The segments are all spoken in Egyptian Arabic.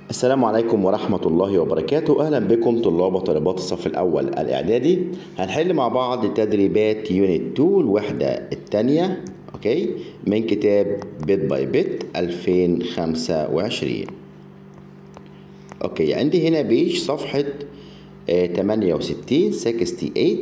السلام عليكم ورحمة الله وبركاته أهلا بكم طلاب وطالبات الصف الأول الإعدادي هنحل مع بعض تدريبات يونت 2 الوحدة الثانية أوكي من كتاب بيت باي بيت 2025 أوكي عندي هنا بيج صفحة آه، 68 68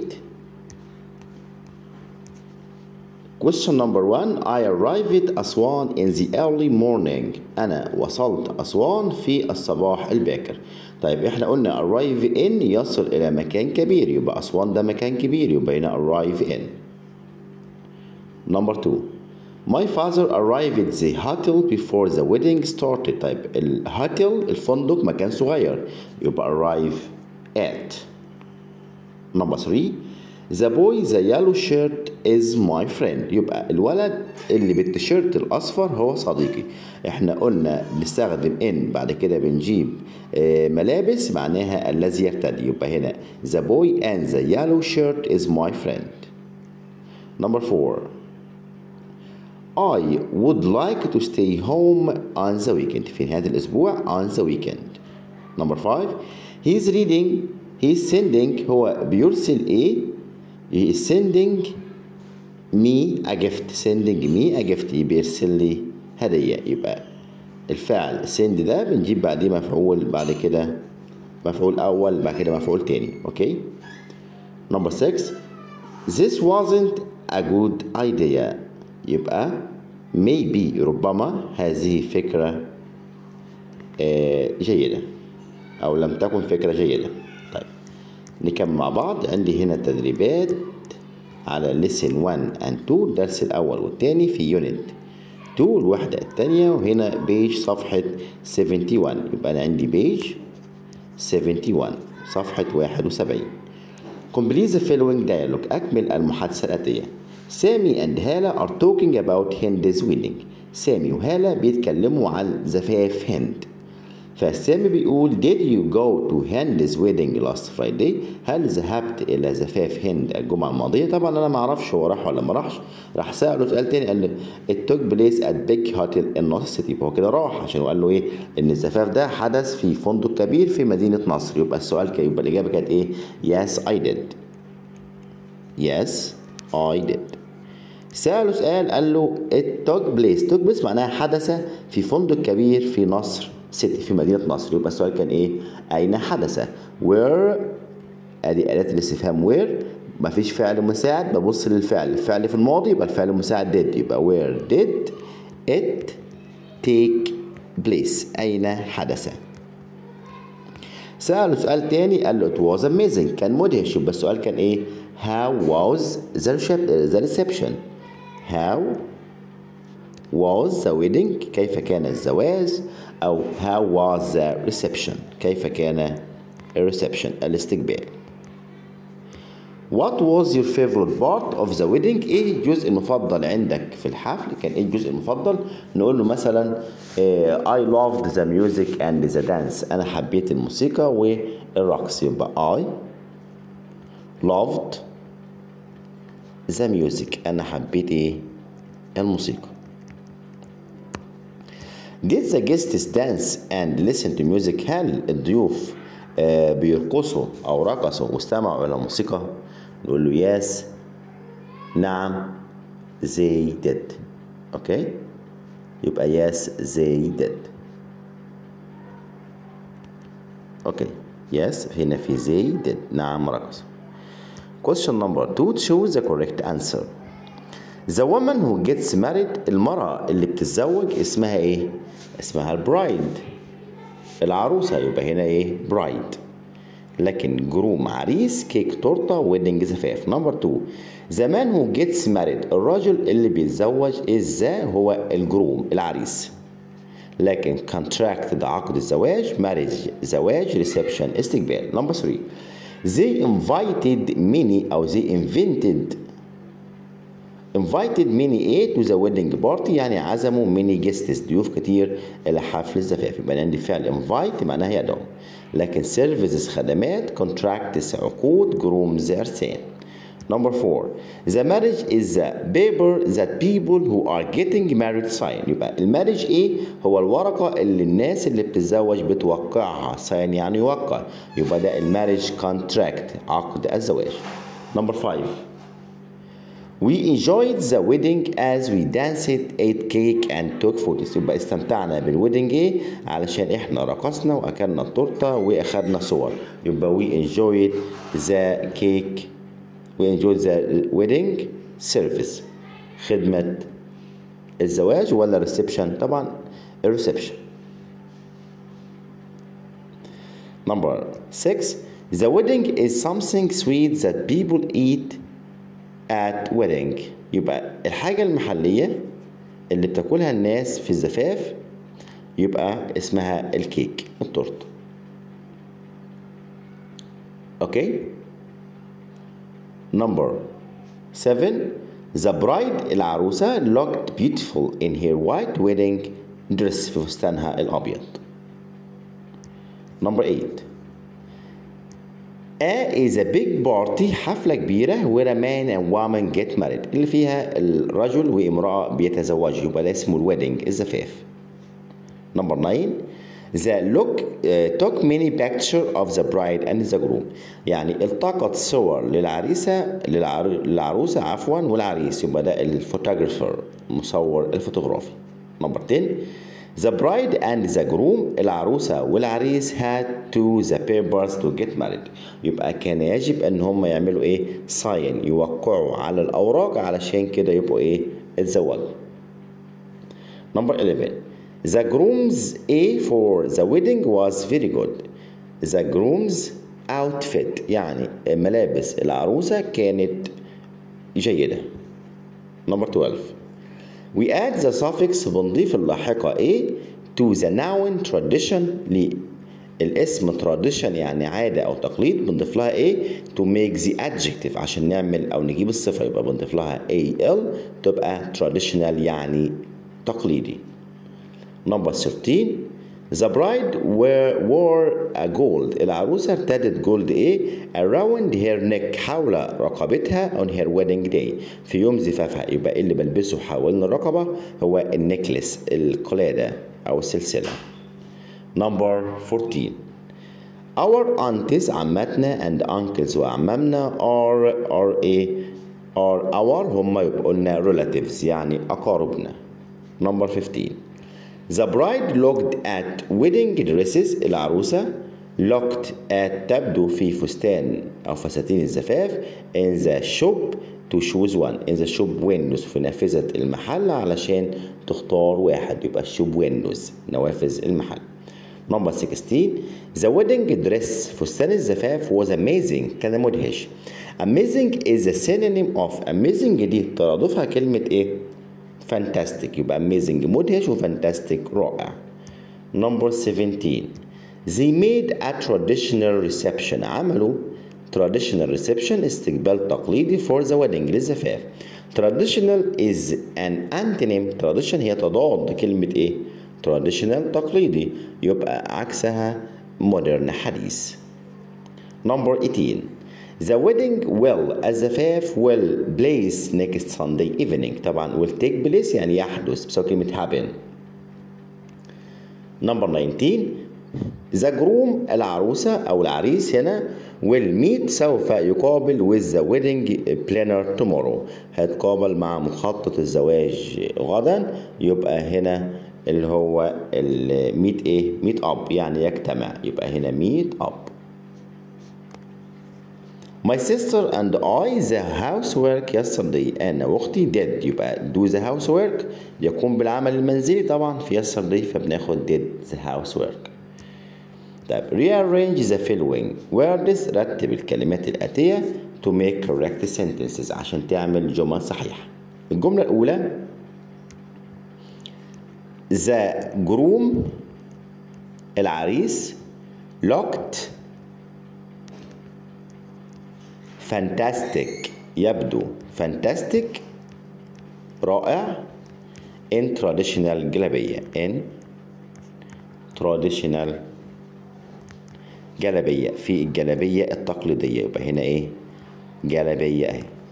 Question number one I arrived Aswan in the early morning أنا وصلت أسوان في الصباح الباكر طيب احنا قلنا arrive in يصل إلى مكان كبير يبقى أسوان ده مكان كبير يبقى هنا arrive in Number two My father arrived at the hotel before the wedding started طيب الهوتيل الفندق مكان صغير يبقى arrive at Number three The boy the yellow shirt is my friend يبقى الولد اللي بالتيشيرت الأصفر هو صديقي احنا قلنا بنستخدم in بعد كده بنجيب آه، ملابس معناها الذي يرتدي يبقى هنا The boy and the yellow shirt is my friend Number four I would like to stay home on the weekend في نهاية الأسبوع on the weekend Number five He's reading He's sending هو بيرسل إيه He is sending me a gift sending me a gift بيرسل لي هدية يبقى الفعل send ده بنجيب بعديه مفعول بعد كده مفعول أول بعد كده مفعول تاني أوكي Number six This wasn't a good idea يبقى maybe ربما هذه فكرة آه، جيدة أو لم تكن فكرة جيدة طيب نكمل مع بعض عندي هنا تدريبات على lesson 1 and 2 الدرس الأول والثاني في يونت 2 الوحدة الثانية وهنا بيج صفحة 71 يبقى أنا عندي بيج 71 صفحة 71 Complete the following dialogue أكمل المحادثة الآتية سامي and هالة are talking about Hind's wedding سامي وهالة بيتكلموا عن زفاف هند فسامي بيقول did you go to Hind's wedding last Friday هل ذهبت إلى زفاف هند الجمعة الماضية طبعا أنا ما أعرفش هو راح ولا ما راحش راح سأله سؤال تاني قال له it took place at big hotel in North City هو كده راح عشان هو قال له إيه إن الزفاف ده حدث في فندق كبير في مدينة نصر يبقى السؤال كان يبقى الإجابة كانت إيه yes I did yes I did سأله سؤال قال له it took place took place معناها حدث في فندق كبير في نصر سيتي في مدينة نصر يبقى السؤال كان ايه أين حدث where ادي أداة الاستفهام where مفيش فعل مساعد ببص للفعل الفعل في الماضي يبقى الفعل المساعد did يبقى where did it take place أين حدث سأله سؤال تاني قال له it was amazing كان مدهش يبقى السؤال كان ايه how was the recep- the reception how was the wedding كيف كان الزواج أو how was the reception كيف كان الريسبشن الاستقبال What was your favorite part of the wedding؟ إيه الجزء المفضل عندك في الحفل؟ كان إيه الجزء المفضل؟ نقول له مثلا آه، I loved the music and the dance أنا حبيت الموسيقى والرقص يبقى I loved the music أنا حبيت إيه؟ الموسيقى Did the guests dance and listen to music؟ هل الضيوف آه، بيرقصوا أو رقصوا واستمعوا إلى موسيقى؟ نقول له yes نعم they did أوكي؟ يبقى yes they did أوكي yes هنا في they did نعم رقصوا Question number two choose the correct answer The woman who gets married المرأة اللي بتتزوج اسمها ايه؟ اسمها البرايد العروسة يبقى هنا ايه؟ برايد لكن جروم عريس كيك تورته ويدنج زفاف نمبر 2 The man who gets married الراجل اللي بيتزوج ازاي هو الجروم العريس لكن contract ده عقد الزواج marriage زواج reception استقبال نمبر 3 They invited many أو they invented invited many A to the wedding party يعني عزموا many guests ضيوف كتير إلى حفل الزفاف يبقى عندي فعل invite معناها يدعو لكن services خدمات contracts عقود جرومز عرسان Number four, the marriage is the paper that people who are getting married sign. يبقى المارج ايه؟ هو الورقة اللي الناس اللي بتتزوج بتوقعها. sign يعني يوقع. يبقى ده المارج contract عقد الزواج. Number five. We enjoyed the wedding as we danced, ate cake and took photos. يبقى استمتعنا بالويدنج ايه؟ علشان احنا رقصنا واكلنا التورته واخدنا صور. يبقى we enjoyed the cake we enjoyed the wedding service خدمة الزواج ولا reception طبعا الريسبشن number six the wedding is something sweet that people eat at wedding يبقى الحاجة المحلية اللي بتاكلها الناس في الزفاف يبقى اسمها الكيك التورت اوكي Number seven, the bride العروسة looked beautiful in her white wedding dress في فستانها الأبيض. Number eight, A is a big party حفلة كبيرة where a man and woman get married اللي فيها الرجل وامرأة بيتزوجوا يبقى ده اسمه الويدنج الزفاف. Number nine, The look uh, took many pictures of the bride and the groom يعني التقط صور للعريسة للعر... للعروسة عفوا والعريس يبقى ده الفوتوغرافر مصور الفوتوغرافي نمبر 10 The bride and the groom العروسة والعريس had to the papers to get married يبقى كان يجب ان هم يعملوا ايه sign يوقعوا على الاوراق علشان كده يبقوا ايه اتزوجوا Number 11 The groom's A for the wedding was very good. The groom's outfit يعني ملابس العروسة كانت جيدة. Number 12 We add the suffix بنضيف اللاحقة A to the noun tradition للاسم tradition يعني عادة أو تقليد بنضيف لها A to make the adjective عشان نعمل أو نجيب الصفة يبقى بنضيف لها AL تبقى traditional يعني تقليدي. Number 13 The bride were, wore a gold العروسة ارتدت جولد ايه around her neck حول رقبتها on her wedding day في يوم زفافها يبقى اللي بلبسه حوالين الرقبة هو النكلس القلادة أو السلسلة Number 14 Our aunties عماتنا and uncles وعمامنا are are a are our هم يبقوا لنا relatives يعني أقاربنا Number 15 The bride looked at wedding dresses العروسة looked at تبدو في فستان أو فساتين الزفاف in the shop to choose one in the shop windows في نافذة المحل علشان تختار واحد يبقى shop windows نوافذ المحل Number 16 The wedding dress فستان الزفاف was amazing كان مدهش Amazing is a synonym of amazing دي ترادفها كلمة ايه؟ fantastic يبقى amazing مدهش وفانتاستيك رائع number 17 they made a traditional reception عملوا traditional reception استقبال تقليدي for the wedding للزفاف traditional is an antonym tradition هي تضاد كلمة ايه traditional تقليدي يبقى عكسها modern حديث number 18 The wedding will الزفاف will place next Sunday evening طبعا will take place يعني يحدث بسبب كلمة happen Number 19 The groom العروسة أو العريس هنا will meet سوف يقابل with the wedding planner tomorrow هيتقابل مع مخطط الزواج غدا يبقى هنا اللي هو الميت ايه ميت اب يعني يجتمع يبقى هنا ميت اب My sister and I the housework yesterday أنا وأختي did يبقى do the housework يقوم بالعمل المنزلي طبعا في yesterday فبناخد did the housework طيب rearrange the following words رتب الكلمات الآتية to make correct sentences عشان تعمل جمل صحيحة الجملة الأولى the groom العريس looked fantastic يبدو fantastic رائع in traditional جلبية in traditional جلبية في الجلبية التقليدية يبقى هنا ايه جلبية اهي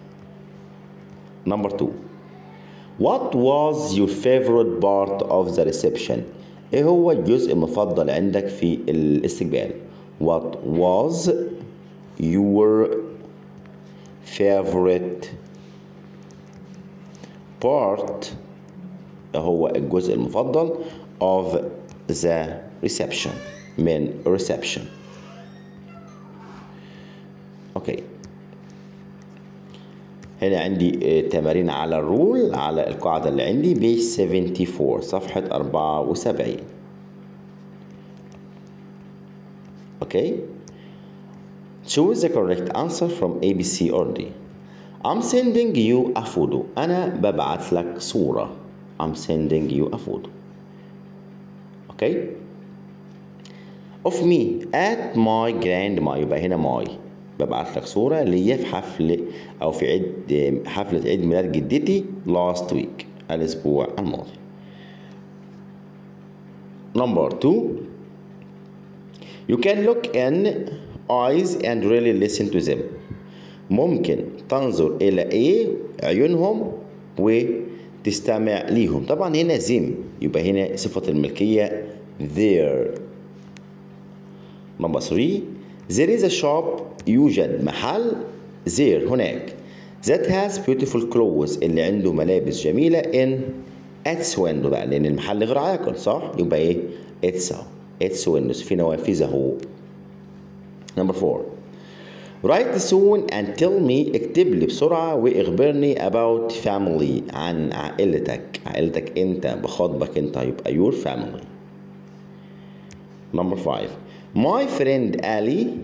number two what was your favorite part of the reception ايه هو الجزء المفضل عندك في الاستقبال what was your favorite part هو الجزء المفضل of the reception من reception اوكي هنا عندي تمارين على الرول على القاعدة اللي عندي بيج 74 صفحة 74 اوكي choose the correct answer from A B C or D I'm sending you a photo أنا ببعث لك صورة I'm sending you a photo اوكي of me at my grandma يبقى هنا my ببعت لك صورة ليا في حفل أو في عيد حفلة عيد ميلاد جدتي last week الأسبوع الماضي. Number two you can look in eyes and really listen to them. ممكن تنظر إلى إيه عيونهم وتستمع ليهم. طبعا هنا them يبقى هنا صفة الملكية their. Number three There is a shop يوجد محل there هناك that has beautiful clothes اللي عنده ملابس جميلة in its window بقى لأن المحل غير عاقل صح؟ يبقى إيه؟ its its windows في نوافذه number four write soon and tell me اكتب لي بسرعة واخبرني about family عن عائلتك عائلتك أنت بخاطبك أنت يبقى your family number five My friend Ali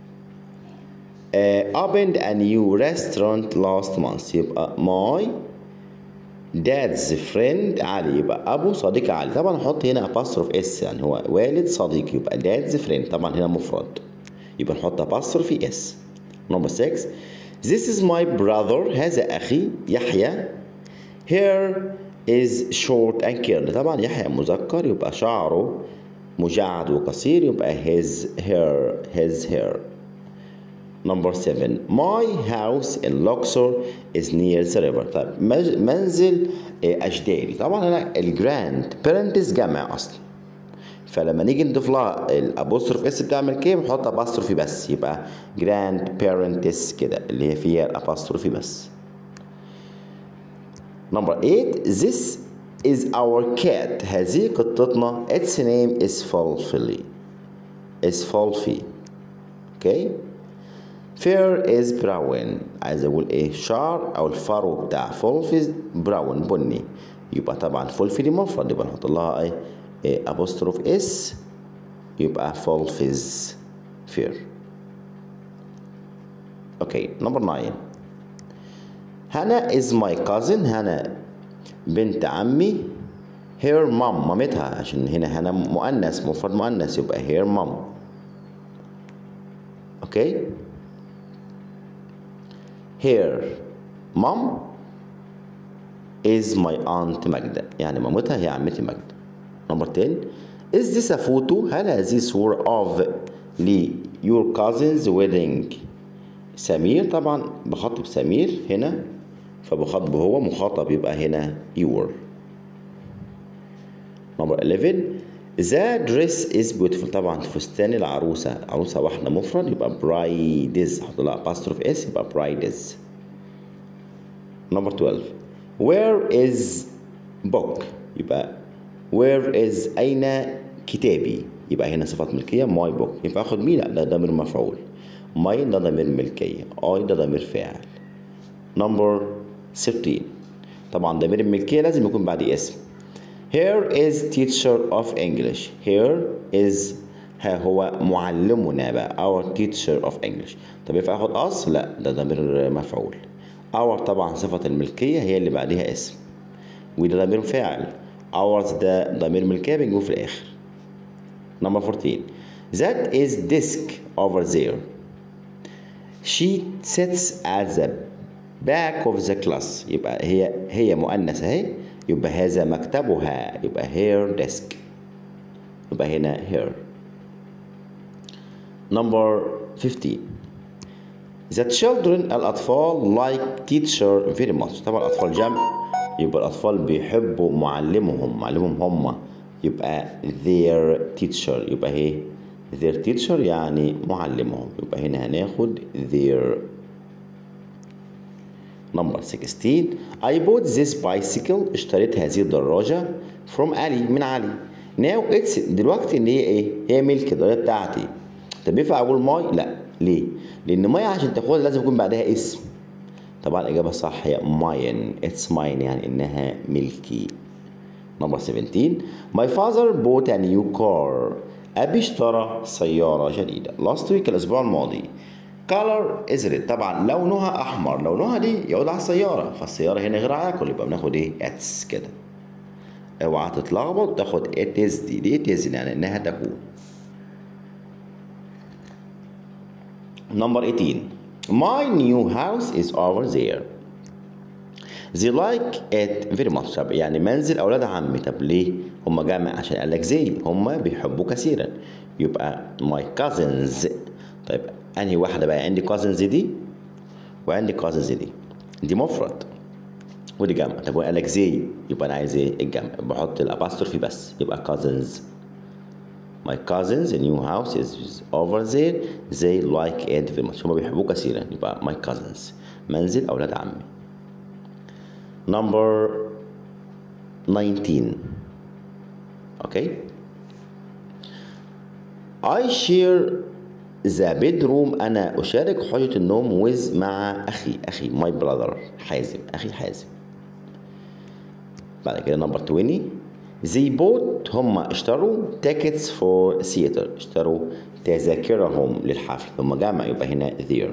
uh, opened a new restaurant last month يبقى my dad's friend علي يبقى أبو صديق علي طبعا نحط هنا apostrophe s يعني هو والد صديق يبقى dad's friend طبعا هنا مفرد يبقى نحط apostrophe s number 6 This is my brother هذا أخي يحيى Hair is short and curly طبعا يحيى مذكر يبقى شعره مجعد وقصير يبقى his hair his hair number seven my house in Luxor is near the river طيب منزل أجدادي طبعا هنا الجراند بيرنتس جمع أصلا فلما نيجي نضيف لها الابوستروف اس بتعمل كده بنحط ابوستروفي بس يبقى جراند بيرنتس كده اللي هي فيها الابوستروفي بس number 8 this is our cat هذه قطتنا its name is Fulfilly is Fulfy okay fair is brown عايز اقول ايه شعر او الفرو بتاع فولفي براون بني يبقى طبعا فولفي دي مفرد يبقى نحط لها ايه, إيه ابوستروف اس يبقى فولفيز فير اوكي نمبر 9 هنا is my cousin هنا بنت عمي her mom مامتها عشان هنا هنا مؤنث مفرد مؤنث يبقى her mom اوكي her mom is my aunt ماجدة يعني مامتها هي عمتي ماجدة نمبر 10 is this a photo هل هذه صورة of ل your cousin's wedding سمير طبعا بخاطب سمير هنا فبخاطبه هو مخاطب يبقى هنا your نمبر 11 The dress is beautiful طبعا فستان العروسة عروسة واحدة مفرد يبقى brides حط لها apostrophe s يبقى brides نمبر 12 Where is book يبقى Where is أين كتابي يبقى هنا صفة ملكية my book ينفع اخد مين لا ده ضمير مفعول my ده ضمير ملكية I ده ضمير فاعل نمبر 13 طبعا ضمير الملكية لازم يكون بعد اسم Here is teacher of English Here is ها هو معلمنا بقى our teacher of English طب ينفع اخد us لا ده ضمير مفعول our طبعا صفة الملكية هي اللي بعدها اسم وده ضمير فاعل ours ده ضمير ملكية بنجيبه في الآخر number 14 that is desk over there she sits at the back of the class يبقى هي هي مؤنث اهي يبقى هذا مكتبها يبقى her desk يبقى هنا her number 15 The children الأطفال like teacher very much طبعا الأطفال جمع يبقى الأطفال بيحبوا معلمهم معلمهم هم يبقى their teacher يبقى هي their teacher يعني معلمهم يبقى هنا هناخد their نمبر 16 I bought this bicycle اشتريت هذه الدراجة from علي من علي now it's دلوقتي ان هي ايه هي ملك الدراجة بتاعتي طب ينفع اقول ماي لا ليه لان ماي عشان تاخدها لازم يكون بعدها اسم طبعا الاجابة الصح هي ماين اتس ماين يعني انها ملكي نمبر 17 My father bought a new car أبي اشترى سيارة جديدة last week الأسبوع الماضي color is red طبعا لونها أحمر لونها دي يعود على السيارة فالسيارة هنا غير عاقل يبقى بناخد إيه اتس كده اوعى تتلخبط تاخد it is دي دي it is يعني إنها تكون نمبر 18 My new house is over there They like it very much طب يعني منزل أولاد عمي طب ليه؟ هم جمع عشان قال لك زي هم بيحبوه كثيرا يبقى my cousins طيب أنهي واحدة بقى عندي cousins دي وعندي cousins دي دي مفرد ودي جمع طب وقال لك زي يبقى أنا عايز إيه؟ الجمع بحط الأباستروفي بس يبقى cousins My cousins a new house is over there they like it very much هم بيحبوه كثيرا يبقى my cousins منزل أولاد عمي number 19 okay I share the bedroom أنا أشارك حجرة النوم with مع أخي أخي my brother حازم أخي حازم بعد كده number 20 they bought هم اشتروا tickets for theater اشتروا تذاكرهم للحفل هم جمع يبقى هنا their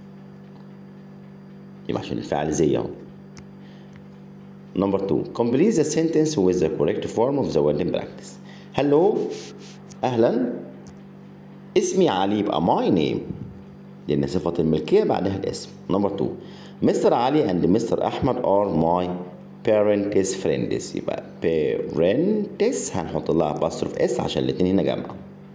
يبقى عشان الفعل زي اهو Number two, complete the sentence with the correct form of the word in practice. Hello, أهلا. اسمي علي يبقى my name لأن صفة الملكية بعدها الاسم. Number two, Mr. علي and Mr. أحمد are my parents friends يبقى parents هنحط لها apostrophe s عشان الاتنين هنا جمع.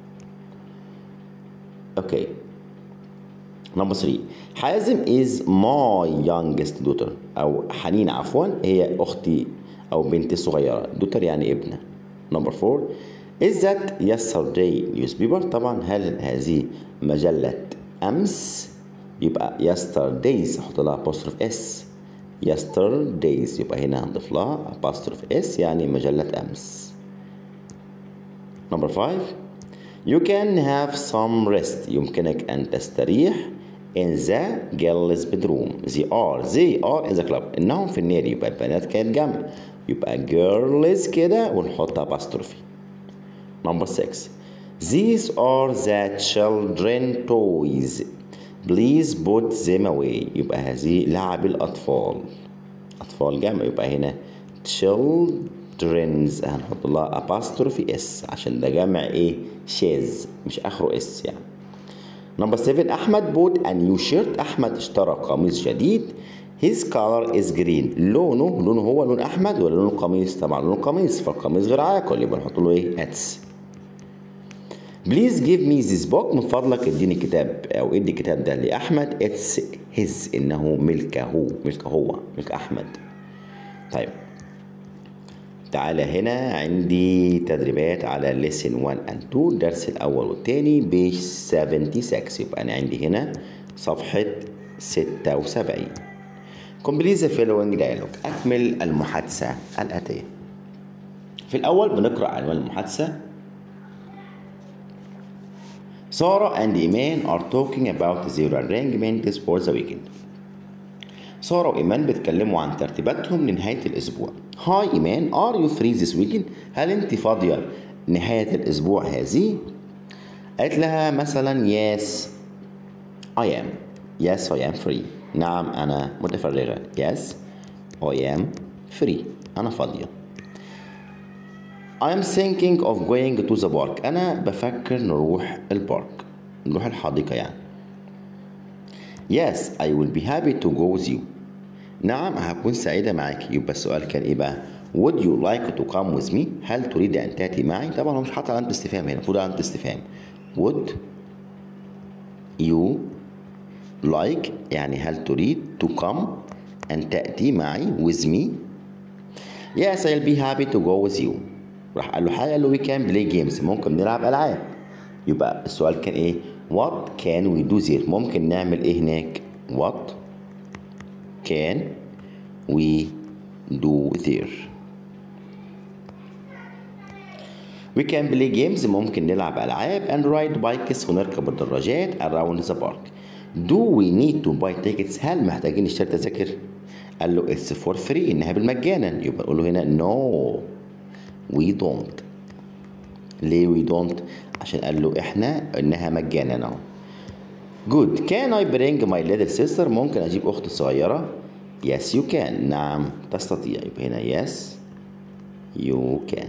Okay. نمبر 3 حازم is my youngest daughter او حنين عفوا هي اختي او بنتي الصغيره daughter يعني ابنه نمبر 4 is that yesterday newspaper طبعا هل هذه مجله امس يبقى yesterdays احط لها apostrophe s yesterdays يبقى هنا هنضيف لها apostrophe s يعني مجله امس نمبر 5 You can have some rest يمكنك أن تستريح in the girls bedroom they are they are in the club انهم في النادي يبقى البنات كانت جمع يبقى girls كده ونحط apostrophe number 6 these are the children toys please put them away يبقى هذه لعب الأطفال أطفال جمع يبقى هنا children's هنحط لها apostrophe s عشان ده جمع ايه شاذ مش آخره اس يعني نمبر 7 احمد بوت a new shirt احمد اشترى قميص جديد his color is green لونه لونه هو لون احمد ولا لون القميص طبعا لون القميص فالقميص غير عاقل يبقى نحط له ايه اتس بليز جيف مي ذيس بوك من فضلك اديني كتاب او ادي الكتاب ده لاحمد اتس هيز انه ملكه ملكه هو ملك احمد طيب تعالى هنا عندي تدريبات على lesson 1 and 2 الدرس الأول والتاني بيج 76 يبقى أنا عندي هنا صفحة 76 complete the following dialogue أكمل المحادثة الآتية في الأول بنقرأ عنوان المحادثة سارة and إيمان are talking about their arrangements for the weekend سارة وإيمان بيتكلموا عن ترتيباتهم لنهاية الأسبوع هاي إيمان are you free this weekend هل أنت فاضية نهاية الأسبوع هذه قالت لها مثلا yes I am yes I am free نعم أنا متفرغة yes I am free أنا فاضية I am thinking of going to the park أنا بفكر نروح البارك نروح الحديقة يعني Yes I will be happy to go with you نعم هكون سعيدة معك يبقى السؤال كان إيه بقى Would you like to come with me هل تريد أن تأتي معي طبعا هو مش حاطط علامة استفهام هنا المفروض علامة استفهام Would you like يعني هل تريد to come أن تأتي معي with me yes I'll be happy to go with you راح قال له حاجة قال له we can play games ممكن نلعب ألعاب يبقى السؤال كان إيه what can we do there ممكن نعمل إيه هناك what can we do there We can play games ممكن نلعب ألعاب and ride bikes ونركب الدراجات around the park. Do we need to buy tickets؟ هل محتاجين نشتري تذاكر؟ قال له it's for free إنها بالمجانا يبقى نقول له هنا no we don't. ليه we don't؟ عشان قال له إحنا إنها مجانا أهو. Good. Can I bring my little sister؟ ممكن أجيب أختي الصغيرة؟ Yes you can. نعم تستطيع. يبقى هنا yes you can.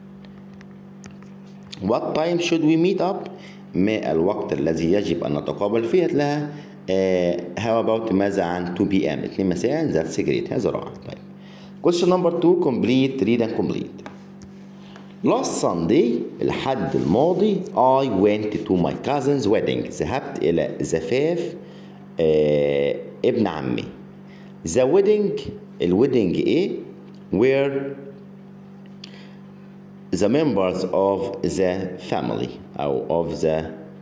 What time should we meet up؟ ما الوقت الذي يجب أن نتقابل فيه لها uh, how about ماذا عن 2 p.m. 2 مساء that's great هذا رائع طيب question number 2 complete read and complete last Sunday الحد الماضي I went to my cousin's wedding ذهبت إلى زفاف uh, ابن عمي the wedding الويدنج إيه where the members of the family أو of the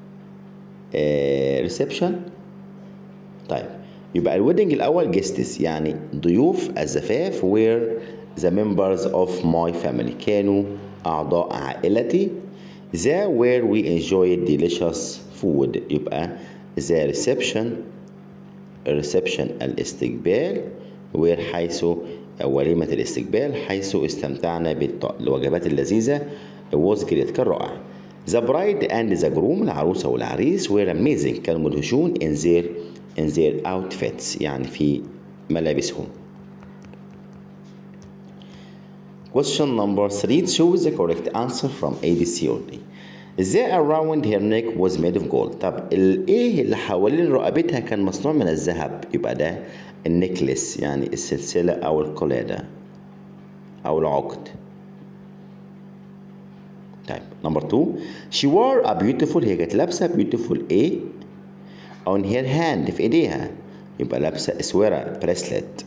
uh, reception طيب يبقى الويدنج الأول guests يعني ضيوف الزفاف were the members of my family كانوا أعضاء عائلتي the where we enjoyed delicious food يبقى the reception reception الاستقبال where حيث وليمة الاستقبال حيث استمتعنا بالوجبات اللذيذة was great كان رائع The bride and the groom العروسة والعريس were amazing كانوا مدهشون in their in their outfits يعني في ملابسهم Question number 3 choose the correct answer from A, B, C or D The around her neck was made of gold طب الايه اللي حوالين رقبتها كان مصنوع من الذهب يبقى ده النكلس يعني السلسلة أو القلادة أو العقد طيب نمبر 2 she wore a beautiful هي كانت لابسة beautiful ايه on her hand في ايديها يبقى لابسة اسورة بريسلت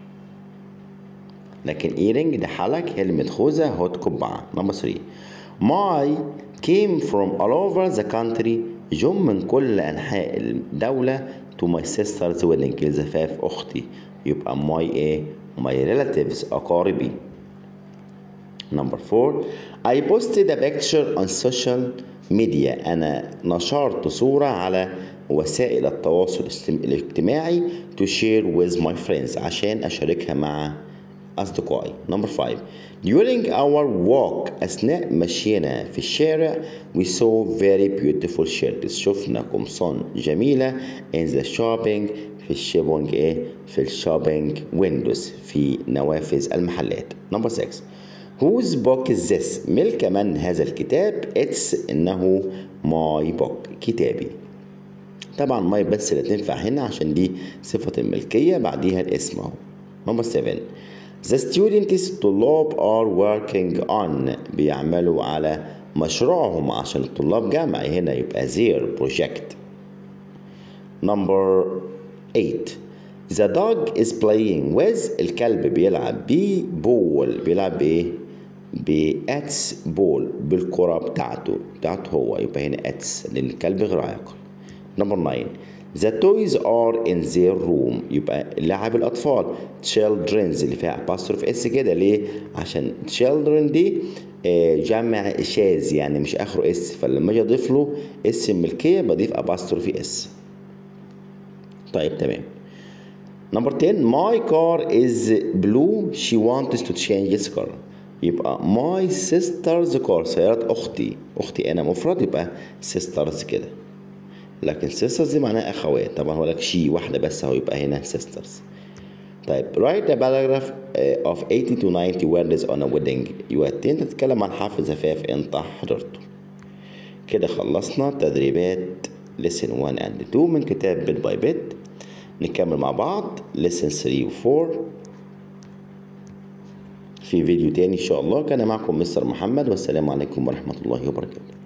لكن earring ده حلق هلمة خوذة هوت قبعة نمبر 3 my came from all over the country جم من كل أنحاء الدولة to my sister's wedding لزفاف أختي يبقى my إيه my relatives أقاربي number four I posted a picture on social media أنا نشرت صورة على وسائل التواصل الاجتماعي to share with my friends عشان أشاركها مع أصدقائي number five during our walk أثناء مشينا في الشارع we saw very beautiful shirts شفنا قمصان جميلة in the shopping في الشوبينج إيه في الشوبينج windows في نوافذ المحلات number six whose book is this ملك من هذا الكتاب it's إنه my book كتابي طبعا ماي بس اللي تنفع هنا عشان دي صفة الملكية بعديها الاسم اهو number 7 The students طلاب are working on بيعملوا على مشروعهم عشان الطلاب جامعي هنا يبقى their project number 8 The dog is playing with الكلب بيلعب ببول بيلعب بايه؟ بأتس بول بالكرة بتاعته بتاعته هو يبقى هنا أتس لأن الكلب غير عاقل number 9 The toys are in their room يبقى لعب الأطفال children's اللي فيها apostrophe اس كده ليه؟ عشان children دي جمع شاذ يعني مش آخره اس فلما أجي أضيف له اس الملكية بضيف apostrophe اس طيب تمام نمبر 10 my car is blue she wants to change its color يبقى my sister's car سيارة أختي أختي أنا مفرد يبقى sisters كده لكن sisters دي معناها أخوات طبعا هو لك شي واحدة بس أهو يبقى هنا sisters طيب write a paragraph of 80 to 90 words on a wedding يوقت أنت تتكلم عن حفل زفاف أنت حضرته كده خلصنا تدريبات lesson 1 and 2 من كتاب bit by bit نكمل مع بعض lesson 3 و 4 في فيديو تاني إن شاء الله كان معكم مستر محمد والسلام عليكم ورحمة الله وبركاته